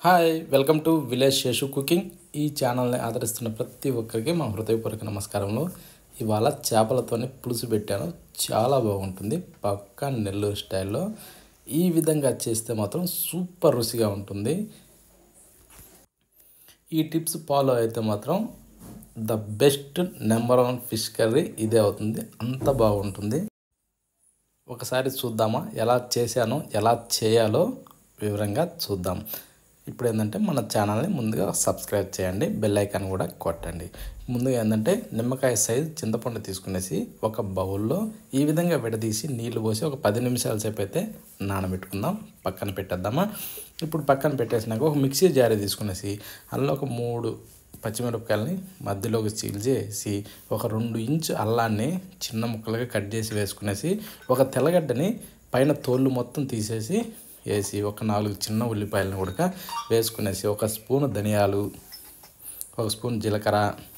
hi welcome to village Seshu cooking ఈ ఛానల్ని ఆదరిస్తున్న ప్రతి ఒక్కరికి మా హృదయపూర్వక నమస్కారంలో ఇవాళ చేపలతోని పులుసు పెట్టాను చాలా బాగుంటుంది పక్కా నెల్లూరు స్టైల్లో ఈ విధంగా చేస్తే మాత్రం సూపర్ రుచిగా ఉంటుంది ఈ టిప్స్ ఫాలో అయితే మాత్రం the best number one fish curry ఇదే అవుతుంది అంత బాగుంటుంది ఒకసారి చూద్దామా ఎలా చేశానో ఎలా చేయాలో వివరంగా చూద్దాం ఇప్పుడు ఏంటంటే మన ఛానల్ని ముందుగా సబ్స్క్రైబ్ చేయండి బెల్ ఐకాన్ కూడా కొట్టండి ముందుగా ఏంటంటే నిమ్మకాయ సైజ్ చింతపండు తీసుకునేసి ఒక బౌల్లో ఈ విధంగా విడదీసి నీళ్లు పోసి ఒక పది నిమిషాల సేపు అయితే నానబెట్టుకుందాం పక్కన పెట్టేద్దామా ఇప్పుడు పక్కన పెట్టేసినాక ఒక మిక్సీ జారీ తీసుకునేసి అందులో ఒక మూడు పచ్చిమిరపకాయలని మధ్యలోకి చీల్చేసి ఒక రెండు ఇంచు అల్లాన్ని చిన్న ముక్కలుగా కట్ చేసి వేసుకునేసి ఒక తెల్లగడ్డని పైన తోళ్ళు మొత్తం తీసేసి వేసి ఒక నాలుగు చిన్న ఉల్లిపాయలను కూడా వేసుకునేసి ఒక స్పూన్ ధనియాలు ఒక స్పూన్ జీలకర్ర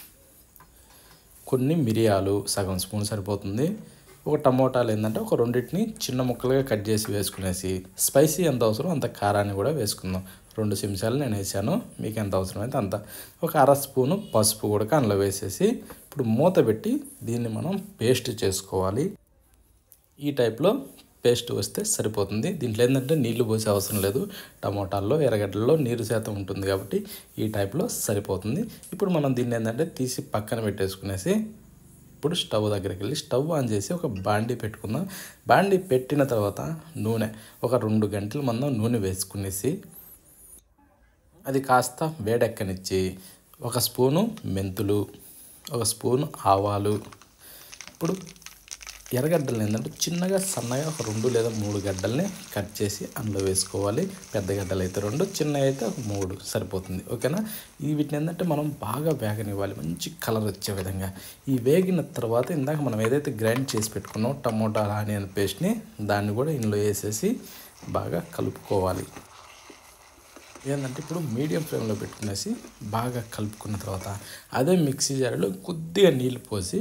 కొన్ని మిరియాలు సగం స్పూన్ సరిపోతుంది ఒక టమోటాలు ఏంటంటే ఒక రెండింటిని చిన్న ముక్కలుగా కట్ చేసి వేసుకునేసి స్పైసీ ఎంత అవసరం అంత కారాన్ని కూడా వేసుకుందాం రెండు చెంచాలు నేను వేసాను మీకు ఎంత అవసరమైతే అంత ఒక అర స్పూను పసుపు కూడా అందులో వేసేసి ఇప్పుడు మూత పెట్టి దీన్ని మనం పేస్ట్ చేసుకోవాలి ఈ టైప్లో పేస్ట్ వస్తే సరిపోతుంది దీంట్లో ఏంటంటే నీళ్లు పోసే అవసరం లేదు టమోటాల్లో ఎర్రగడ్డల్లో నీరు శాతం ఉంటుంది కాబట్టి ఈ టైప్లో సరిపోతుంది ఇప్పుడు మనం దీన్ని ఏంటంటే తీసి పక్కన పెట్టేసుకునేసి ఇప్పుడు స్టవ్ దగ్గరికి వెళ్ళి స్టవ్ ఆన్ చేసి ఒక బాండీ పెట్టుకుందాం బాండీ పెట్టిన తర్వాత నూనె ఒక రెండు గంటల మందం నూనె వేసుకునేసి అది కాస్త వేడెక్కనిచ్చి ఒక స్పూను మెంతులు ఒక స్పూను ఆవాలు ఇప్పుడు ఎర్రగడ్డలు ఏంటంటే చిన్నగా సన్నగా ఒక రెండు లేదా మూడు గడ్డల్ని కట్ చేసి అందులో వేసుకోవాలి పెద్ద గడ్డలు అయితే రెండు చిన్న అయితే ఒక మూడు సరిపోతుంది ఓకేనా ఈ వీటిని ఏంటంటే మనం బాగా వేగనివ్వాలి మంచి కలర్ వచ్చే విధంగా ఈ వేగిన తర్వాత ఇందాక మనం ఏదైతే గ్రైండ్ చేసి పెట్టుకున్నామో టమోటా ఆనియన్ పేస్ట్ని దాన్ని కూడా ఇందులో వేసేసి బాగా కలుపుకోవాలి ఏంటంటే ఇప్పుడు మీడియం ఫ్లేమ్లో పెట్టుకునేసి బాగా కలుపుకున్న తర్వాత అదే మిక్సీ జార్లో కొద్దిగా నీళ్ళు పోసి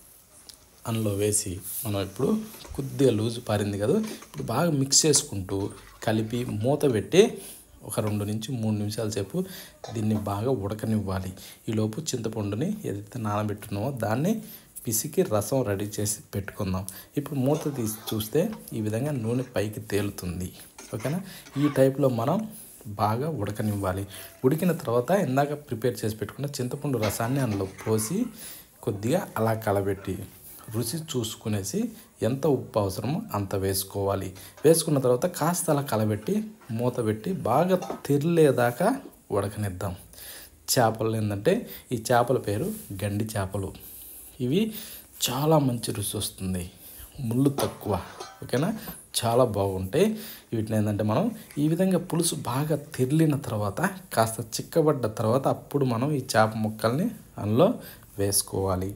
అందులో వేసి మనం ఇప్పుడు కొద్దిగా లూజు పారింది కదా ఇప్పుడు బాగా మిక్స్ చేసుకుంటూ కలిపి మూత పెట్టి ఒక రెండు నుంచి మూడు నిమిషాల సేపు దీన్ని బాగా ఉడకనివ్వాలి ఈలోపు చింతపండుని ఏదైతే నానబెట్టున్నామో దాన్ని పిసికి రసం రెడీ చేసి పెట్టుకుందాం ఇప్పుడు మూత తీసి చూస్తే ఈ విధంగా నూనె పైకి తేలుతుంది ఓకేనా ఈ టైప్లో మనం బాగా ఉడకనివ్వాలి ఉడికిన తర్వాత ఇందాక ప్రిపేర్ చేసి పెట్టుకున్న చింతపండు రసాన్ని అందులో పోసి కొద్దిగా అలా కలబెట్టి రుచి చూసుకునేసి ఎంత ఉప్పు అవసరమో అంత వేసుకోవాలి వేసుకున్న తర్వాత కాస్త అలా కలబెట్టి మూత పెట్టి బాగా తెరలేదాకా ఉడకనిద్దాం చేపలు ఏంటంటే ఈ చేపల పేరు గండి చేపలు ఇవి చాలా మంచి రుచి వస్తుంది ముళ్ళు తక్కువ ఓకేనా చాలా బాగుంటాయి వీటిని ఏంటంటే మనం ఈ విధంగా పులుసు బాగా తెరిలిన తర్వాత కాస్త చిక్కబడ్డ తర్వాత అప్పుడు మనం ఈ చేప ముక్కల్ని అందులో వేసుకోవాలి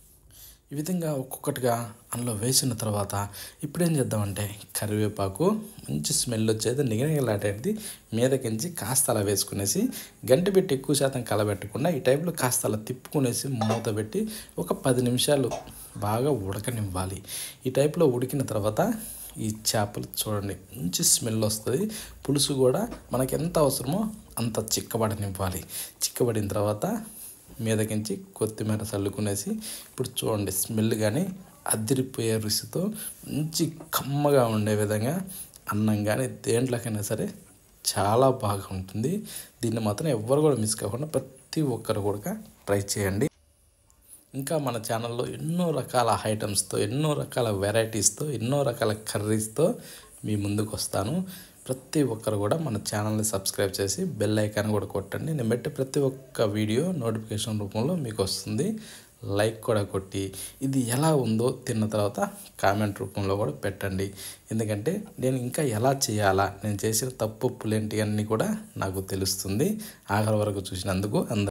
ఈ విధంగా ఒక్కొక్కటిగా అందులో వేసిన తర్వాత ఇప్పుడు ఏం చేద్దామంటే కరివేపాకు మంచి స్మెల్ వచ్చేది నిగనిగలాడేది మీదకించి కాస్త అలా వేసుకునేసి గంట పెట్టి ఎక్కువ శాతం కలబెట్టకుండా ఈ టైప్లో కాస్త అలా తిప్పుకునేసి మూత పెట్టి ఒక పది నిమిషాలు బాగా ఉడకనివ్వాలి ఈ టైప్లో ఉడికిన తర్వాత ఈ చేపలు చూడండి మంచి స్మెల్ వస్తుంది పులుసు కూడా మనకి ఎంత అవసరమో అంత చిక్కబడనివ్వాలి చిక్కబడిన తర్వాత మీదకించి కొత్తిమీర చల్లుకునేసి ఇప్పుడు చూడండి స్మెల్ కానీ అదిరిపోయే రుచితో మంచి కమ్మగా ఉండే విధంగా అన్నం కానీ దేంట్లోకైనా సరే చాలా బాగా ఉంటుంది దీన్ని మాత్రం ఎవ్వరు కూడా మిస్ కాకుండా ప్రతి ఒక్కరు కూడా ట్రై చేయండి ఇంకా మన ఛానల్లో ఎన్నో రకాల ఐటమ్స్తో ఎన్నో రకాల వెరైటీస్తో ఎన్నో రకాల కర్రీస్తో మీ ముందుకు వస్తాను ప్రతి ఒక్కరు కూడా మన ఛానల్ని సబ్స్క్రైబ్ చేసి బెల్ ఐకాన్ కూడా కొట్టండి నేను పెట్టే ప్రతి ఒక్క వీడియో నోటిఫికేషన్ రూపంలో మీకు వస్తుంది లైక్ కూడా కొట్టి ఇది ఎలా ఉందో తిన్న తర్వాత కామెంట్ రూపంలో కూడా పెట్టండి ఎందుకంటే నేను ఇంకా ఎలా చేయాలా నేను చేసిన తప్పు ఏంటి అన్నీ కూడా నాకు తెలుస్తుంది ఆఖరి వరకు చూసినందుకు అందరు